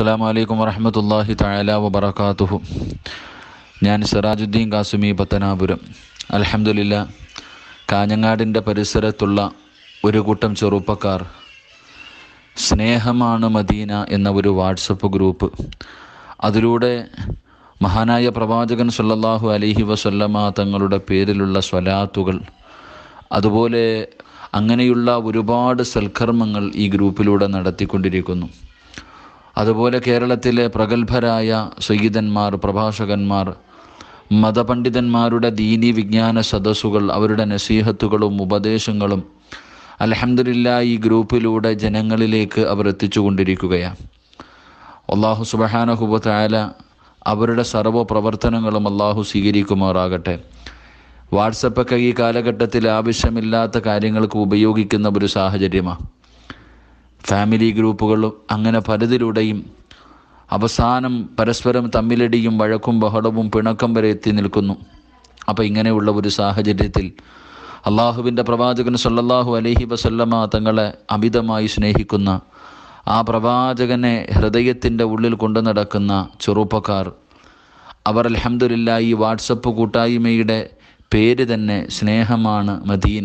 അസ്സാം വലൈക്കും വറഹമത്തല്ലാഹി തആല വബറകാതുഹു ഞാൻ സിറാജുദ്ദീൻ കാസുമി പത്തനാപുരം അൽഹംദുലില്ല കാഞ്ഞങ്ങാടിൻ്റെ പരിസരത്തുള്ള ഒരു കൂട്ടം ചെറുപ്പക്കാർ സ്നേഹമാണ് മദീന എന്ന ഒരു വാട്സപ്പ് ഗ്രൂപ്പ് അതിലൂടെ മഹാനായ പ്രവാചകൻ സല്ലല്ലാഹു അലൈഹി വസല്ലമ തങ്ങളുടെ പേരിലുള്ള സ്വലാത്തുകൾ അതുപോലെ അങ്ങനെയുള്ള ഒരുപാട് സൽക്കർമ്മങ്ങൾ ഈ ഗ്രൂപ്പിലൂടെ നടത്തിക്കൊണ്ടിരിക്കുന്നു അതുപോലെ കേരളത്തിലെ പ്രഗത്ഭരായ സയ്യിദന്മാർ പ്രഭാഷകന്മാർ മതപണ്ഡിതന്മാരുടെ ദീനി വിജ്ഞാന സദസ്സുകൾ അവരുടെ നസീഹത്തുകളും ഉപദേശങ്ങളും അലഹമില്ല ഈ ഗ്രൂപ്പിലൂടെ ജനങ്ങളിലേക്ക് അവർ എത്തിച്ചുകൊണ്ടിരിക്കുകയാണ് അള്ളാഹു സുബഹാനഹുബത്തായ അവരുടെ സർവ്വ പ്രവർത്തനങ്ങളും അള്ളാഹു സ്വീകരിക്കുമാറാകട്ടെ വാട്സപ്പൊക്കെ ഈ കാലഘട്ടത്തിൽ ആവശ്യമില്ലാത്ത കാര്യങ്ങൾക്ക് ഉപയോഗിക്കുന്ന ഒരു സാഹചര്യമാണ് ഫാമിലി ഗ്രൂപ്പുകളും അങ്ങനെ പലതിലൂടെയും അവസാനം പരസ്പരം തമ്മിലടിയും വഴക്കും ബഹളവും പിണക്കം വരെ എത്തി നിൽക്കുന്നു അപ്പോൾ ഇങ്ങനെയുള്ള ഒരു സാഹചര്യത്തിൽ അള്ളാഹുവിൻ്റെ പ്രവാചകൻ സല്ലല്ലാഹു അലൈഹി വസല്ലമ തങ്ങളെ അമിതമായി സ്നേഹിക്കുന്ന ആ പ്രവാചകനെ ഹൃദയത്തിൻ്റെ ഉള്ളിൽ കൊണ്ടു നടക്കുന്ന ചെറുപ്പക്കാർ അവർ അലഹമില്ല ഈ വാട്സപ്പ് കൂട്ടായ്മയുടെ പേര് തന്നെ സ്നേഹമാണ് മദീന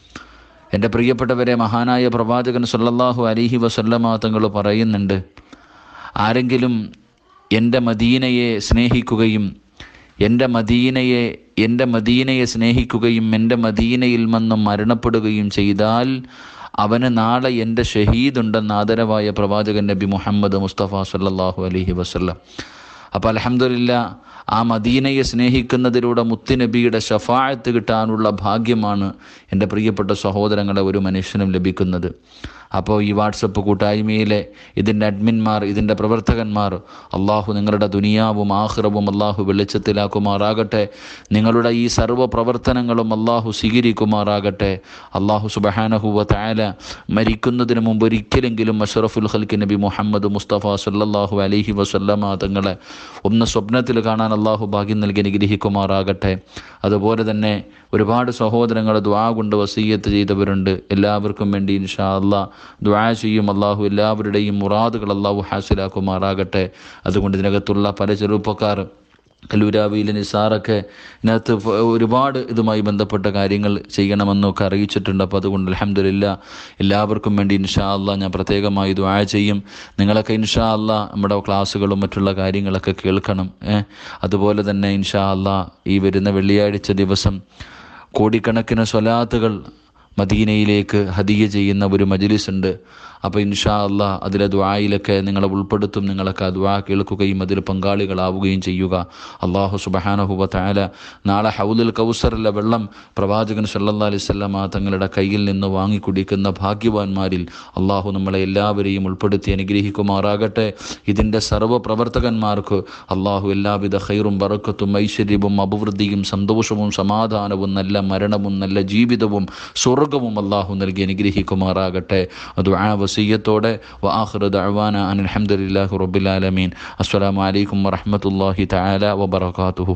എൻ്റെ പ്രിയപ്പെട്ടവരെ മഹാനായ പ്രവാചകൻ സല്ലല്ലാഹു അലിഹി വസല്ലമ തങ്ങൾ പറയുന്നുണ്ട് ആരെങ്കിലും എൻ്റെ മദീനയെ സ്നേഹിക്കുകയും എൻ്റെ മദീനയെ എൻ്റെ മദീനയെ സ്നേഹിക്കുകയും എൻ്റെ മദീനയിൽ നിന്നും മരണപ്പെടുകയും ചെയ്താൽ അവന് നാളെ എൻ്റെ ഷഹീദുണ്ടെന്ന് ആദരവായ പ്രവാചകൻ നബി മുഹമ്മദ് മുസ്തഫ സല്ലല്ലാഹു അലൈഹി വസല്ലം അപ്പോൾ അലഹമില്ല ആ മദീനയെ സ്നേഹിക്കുന്നതിലൂടെ മുത്തുനബിയുടെ ഷഫായത്ത് കിട്ടാനുള്ള ഭാഗ്യമാണ് എൻ്റെ പ്രിയപ്പെട്ട സഹോദരങ്ങളെ ഒരു മനുഷ്യനും ലഭിക്കുന്നത് അപ്പോൾ ഈ വാട്സപ്പ് കൂട്ടായ്മയിലെ ഇതിൻ്റെ അഡ്മിന്മാർ ഇതിൻ്റെ പ്രവർത്തകന്മാർ അള്ളാഹു നിങ്ങളുടെ ദുനിയാവും ആഹ്റവും അള്ളാഹു വെളിച്ചത്തിലാക്കുമാറാകട്ടെ നിങ്ങളുടെ ഈ സർവ്വ പ്രവർത്തനങ്ങളും അള്ളാഹു സ്വീകരിക്കുമാറാകട്ടെ അള്ളാഹു സുബഹാനഹുവ താല മരിക്കുന്നതിന് മുമ്പ് ഒരിക്കലെങ്കിലും അഷറഫുൽ ഖൽക്ക് നബി മുഹമ്മദ് മുസ്തഫ സല്ലല്ലാഹു അലൈഹി വസല്ലമ തങ്ങളെ ഒന്ന് സ്വപ്നത്തിൽ കാണാൻ അള്ളാഹു ഭാഗ്യം നൽകി അനുഗ്രഹിക്കുമാറാകട്ടെ അതുപോലെ തന്നെ ഒരുപാട് സഹോദരങ്ങൾ ദ്വാ കൊണ്ട് വസീയത്ത് ചെയ്തവരുണ്ട് എല്ലാവർക്കും വേണ്ടി ഇൻഷാ അള്ളാ ദ്വാ ചെയ്യും അള്ളാഹു എല്ലാവരുടെയും മുറാദുകൾ അള്ളാഹു ഹാസിലാക്കുമാറാകട്ടെ അതുകൊണ്ട് ഇതിനകത്തുള്ള പല ചെറുപ്പക്കാർ കല്ലൂരാവിയിലെ നിസാറൊക്കെ ഇതിനകത്ത് ഒരുപാട് ഇതുമായി ബന്ധപ്പെട്ട കാര്യങ്ങൾ ചെയ്യണമെന്നൊക്കെ അറിയിച്ചിട്ടുണ്ട് അപ്പോൾ അതുകൊണ്ട് അലഹമില്ല എല്ലാവർക്കും വേണ്ടി ഇൻഷാ അല്ലാ ഞാൻ പ്രത്യേകമായി ദ്വാ ചെയ്യും നിങ്ങളൊക്കെ ഇൻഷാ അല്ലാ നമ്മുടെ ക്ലാസ്സുകളും മറ്റുള്ള കാര്യങ്ങളൊക്കെ കേൾക്കണം അതുപോലെ തന്നെ ഇൻഷാ അല്ലാ ഈ വരുന്ന വെള്ളിയാഴ്ച ദിവസം കോടിക്കണക്കിന് സ്വലാത്തുകൾ മദീനയിലേക്ക് ഹദിയ ചെയ്യുന്ന ഒരു മജ്ലിസ് ഉണ്ട് അപ്പോൾ ഇൻഷാ അല്ലാ അതിലെ ദ്വായിലൊക്കെ നിങ്ങളെ ഉൾപ്പെടുത്തും നിങ്ങളൊക്കെ ആ ദ്വാ കേൾക്കുകയും അതിൽ പങ്കാളികളാവുകയും ചെയ്യുക അള്ളാഹു സുബഹാനഹുബ താല നാളെ ഹൗലുൽ കൗസറിലെ വെള്ളം പ്രവാചകൻ സല്ലാ അലൈവല്ലമ തങ്ങളുടെ കയ്യിൽ നിന്ന് വാങ്ങി കുടിക്കുന്ന ഭാഗ്യവാന്മാരിൽ അള്ളാഹു നമ്മളെ എല്ലാവരെയും ഉൾപ്പെടുത്തി അനുഗ്രഹിക്കുമാറാകട്ടെ ഇതിൻ്റെ സർവ്വ പ്രവർത്തകന്മാർക്ക് അള്ളാഹു എല്ലാവിധ ഖൈറും ബറക്കത്തും ഐശ്വര്യവും അഭിവൃദ്ധിയും സന്തോഷവും സമാധാനവും നല്ല മരണവും നല്ല ജീവിതവും സ്വർഗവും അള്ളാഹു നൽകി അനുഗ്രഹിക്കുമാറാകട്ടെ അത് ആ വസീയത്തോടെ വആഖിറു ദഅവാന അനിൽ ഹംദുലില്ലാഹി റബ്ബിൽ ആലമീൻ അസ്സലാമു അലൈക്കും വറഹ്മത്തുള്ളാഹി തആല വബറകാതുഹു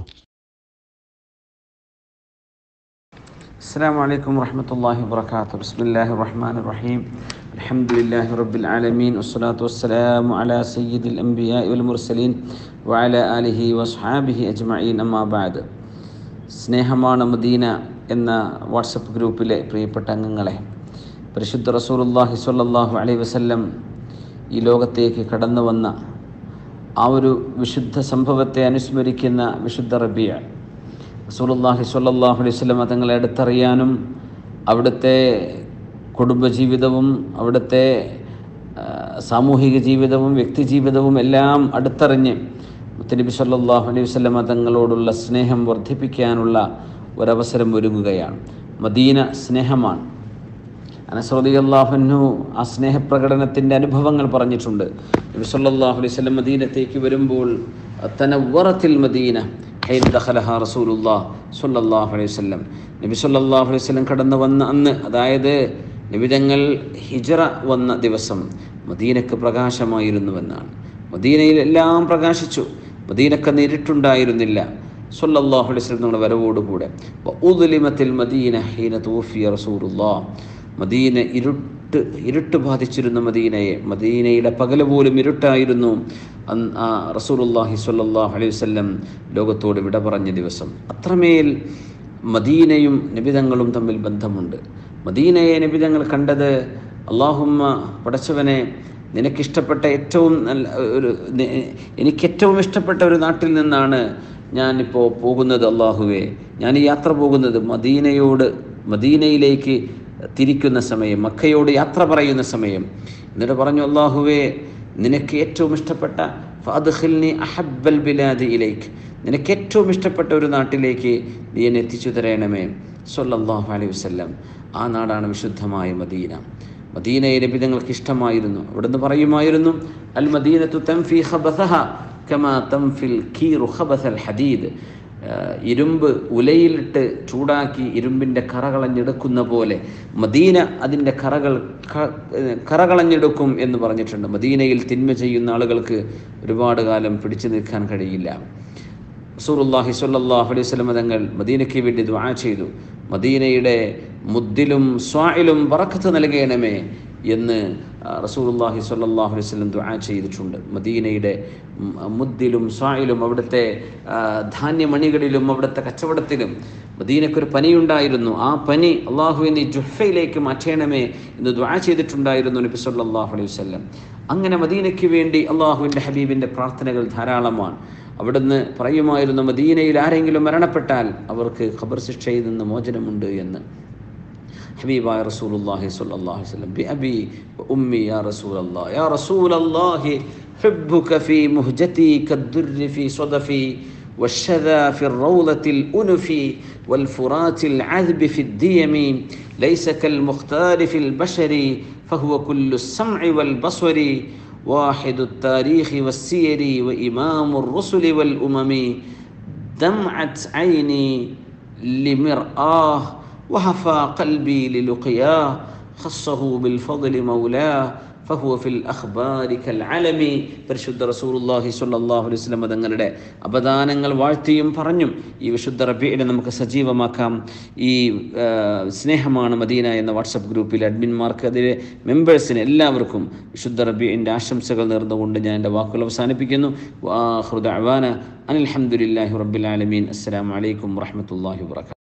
السلام عليكم ورحمة الله وبركاته بسم الله الرحمن الرحيم الحمد لله رب العالمين والصلاة والسلام على سيد الأنبياء والمرسلين وعلى آله وأصحابه أجمعين أما بعد സ്നേഹമാണ് മദീന എന്ന വാട്സപ്പ് ഗ്രൂപ്പിലെ പ്രിയപ്പെട്ട അംഗങ്ങളെ പരിശുദ്ധ റസൂലുല്ലാഹി സ്വല്ലല്ലാഹു അലൈഹി വസല്ലം ഈ ലോകത്തേക്ക് കടന്നു വന്ന ആ ഒരു വിശുദ്ധ സംഭവത്തെ അനുസ്മരിക്കുന്ന വിശുദ്ധ റബിയ റസൂലുല്ലാഹി സ്വല്ലല്ലാഹു അലൈഹി വസല്ലം തങ്ങളെ അടുത്തറിയാനും അവിടുത്തെ കുടുംബജീവിതവും അവിടുത്തെ സാമൂഹിക ജീവിതവും വ്യക്തി ജീവിതവും എല്ലാം അടുത്തറിഞ്ഞ് മുത്തനബി സല്ലല്ലാഹു അലൈഹി വസല്ലം തങ്ങളോടുള്ള സ്നേഹം വർദ്ധിപ്പിക്കാനുള്ള ഒരവസരം ഒരുങ്ങുകയാണ് മദീന സ്നേഹമാണ് അനസ്രതി അള്ളാഹുനു ആ സ്നേഹപ്രകടനത്തിൻ്റെ അനുഭവങ്ങൾ പറഞ്ഞിട്ടുണ്ട് നബി സല്ലല്ലാഹു അലൈഹി വസല്ലം മദീനത്തേക്ക് വരുമ്പോൾ തനവറത്തിൽ മദീന ഹൈൻ ദഖലഹ റസൂലുള്ളാഹ് സ്വല്ലല്ലാഹു അലൈഹി വസല്ലം നബി സല്ലല്ലാഹു അലൈഹി വസല്ലം കടന്നു വന്ന അന്ന് അതായത് നിബിതങ്ങൾ ഹിജറ വന്ന ദിവസം മദീനക്ക് പ്രകാശമായിരുന്നുവെന്നാണ് മദീനയിൽ എല്ലാം പ്രകാശിച്ചു മദീനക്ക് നേരിട്ടുണ്ടായിരുന്നില്ല സല്ലല്ലാഹു അലൈഹി വസല്ലം നമ്മുടെ വരവോടുകൂടെ ഉദ്ലിമത്തിൽ മദീന ഹീന തൂഫിയ റസൂലുള്ളാഹ് മദീന ഇരു ഇരുട്ട് ഇരുട്ട് ബാധിച്ചിരുന്ന മദീനയെ മദീനയുടെ പകല് പോലും ഇരുട്ടായിരുന്നു അന്ന് ആ റസൂലുള്ളാഹി സ്വല്ലല്ലാഹു അലൈഹി വസല്ലം ലോകത്തോട് വിട പറഞ്ഞ ദിവസം അത്രമേൽ മദീനയും നിബിതങ്ങളും തമ്മിൽ ബന്ധമുണ്ട് മദീനയെ നിബിതങ്ങൾ കണ്ടത് അള്ളാഹുമ്മ പടച്ചവനെ നിനക്കിഷ്ടപ്പെട്ട ഏറ്റവും നല്ല ഒരു നി- എനിക്ക് ഏറ്റവും ഇഷ്ടപ്പെട്ട ഒരു നാട്ടിൽ നിന്നാണ് ഞാനിപ്പോൾ പോകുന്നത് അള്ളാഹുവേ ഞാൻ ഈ യാത്ര പോകുന്നത് മദീനയോട് മദീനയിലേക്ക് തിരിക്കുന്ന സമയം മക്കയോട് യാത്ര പറയുന്ന സമയം എന്നിട്ട് പറഞ്ഞു അള്ളാഹുവേ നിനക്ക് ഏറ്റവും ഇഷ്ടപ്പെട്ട ഫാദ്ഖിൽനി അഹബ്ബൽ ബിലാദി ഇലൈക്ക് നിനക്ക് ഏറ്റവും ഇഷ്ടപ്പെട്ട ഒരു നാട്ടിലേക്ക് നീ എന്നെ എത്തിച്ചു തരയണമേ സല്ലല്ലാഹു അലൈഹി വസല്ലം ആ നാടാണ് വിശുദ്ധമായ മദീന മദീനയെ നബിതങ്ങൾക്ക് ഇഷ്ടമായിരുന്നു അവിടുന്ന് പറയുമായിരുന്നു അൽ മദീനത്തു തൻഫി ഖബസഹ കമാ തൻഫിൽ കീറു ഖബസൽ ഹദീദ് ആഹ് ഇരുമ്പ് ഉലയിലിട്ട് ചൂടാക്കി ഇരുമ്പിൻ്റെ കറകളഞ്ഞെടുക്കുന്ന പോലെ മദീന അതിൻ്റെ കറകൾ ക- ഏഹ് കറകളഞ്ഞെടുക്കും എന്ന് പറഞ്ഞിട്ടുണ്ട് മദീനയിൽ തിന്മ ചെയ്യുന്ന ആളുകൾക്ക് ഒരുപാട് കാലം പിടിച്ചു നിൽക്കാൻ കഴിയില്ല റസൂറുല്ലാഹി സ്വല്ലല്ലാഹു അലൈഹി വസല്ലം തങ്ങൾ മദീനയ്ക്ക് വേണ്ടി ദുആ ചെയ്തു മദീനയുടെ മുദ്ദിലും സ്വായിലും ബറക്കത്ത് നൽകണമേ എന്ന് ആ, റസൂലുള്ളാഹി സ്വല്ലല്ലാഹു അലൈഹി വസല്ലം ദുആ ചെയ്തിട്ടുണ്ട് മദീനയുടെ ഉം, മുദ്ദിലും സ്വായിലും അവിടുത്തെ ആ, ധാന്യമണികളിലും അവിടുത്തെ കച്ചവടത്തിലും മദീനക്കൊരു പനിയുണ്ടായിരുന്നു ആ പനി അള്ളാഹുവിൻ്റെ ജുഹയിലേക്ക് മാറ്റണമേ എന്ന് ദുആ ചെയ്തിട്ടുണ്ടായിരുന്നു നബി സല്ലല്ലാഹു അലൈഹി വസല്ലം അങ്ങനെ മദീനയ്ക്ക് വേണ്ടി അള്ളാഹുവിൻ്റെ ഹബീബിൻ്റെ പ്രാർത്ഥനകൾ ധാരാളമാണ് അവിടുന്ന് പറയുമായിരുന്നു മദീനയിൽ ആരെങ്കിലും മരണപ്പെട്ടാൽ അവർക്ക് ഖബർ ശിക്ഷയിൽ നിന്ന് മോചനമുണ്ട് എന്ന് ഹബീബായ റസൂലുള്ളാഹി സ്വല്ലല്ലാഹു അലൈഹി വസല്ലം ബിഅബി വഉമ്മി യാ റസൂലല്ലാഹ് യാ റസൂലല്ലാഹി حبك في مهجتي كالدر في صدفي والشذا في الروضة الأنف والفرات العذب في الديم ليس كالمختار في البشر فهو كل السمع والبصر واحد التاريخ والسير وإمام الرسل والأمم دمعت عيني لمرآه وهفى قلبي للقياه خصه بالفضل مولاه فهو في الأخبار كالعلم പരിശുദ്ധ റസൂലുള്ളാഹി സ്വല്ലല്ലാഹു അലൈഹി വസല്ലം തങ്ങളുടെ അപദാനങ്ങൾ വാഴ്ത്തിയും പറഞ്ഞും ഈ വിശുദ്ധ റബീഇനെ നമുക്ക് സജീവമാക്കാം ഈ ആ, സ്നേഹമാണ് മദീന എന്ന വാട്സപ്പ് ഗ്രൂപ്പിൽ അഡ്മിന്മാർക്ക് അതിലെ മെമ്പേഴ്സിന് എല്ലാവർക്കും വിശുദ്ധ റബീഇൻ്റെ ആശംസകൾ നേർന്നുകൊണ്ട് ഞാൻ എൻ്റെ വാക്കുകൾ അവസാനിപ്പിക്കുന്നു വാഹൃദ അവാന അനിൽഹമുല്ലാഹി റബ്ബിൽ ആലമീൻ അസ്സലാമു അലൈക്കും വറഹ്മത്തുള്ളാഹി വബറകാതുഹു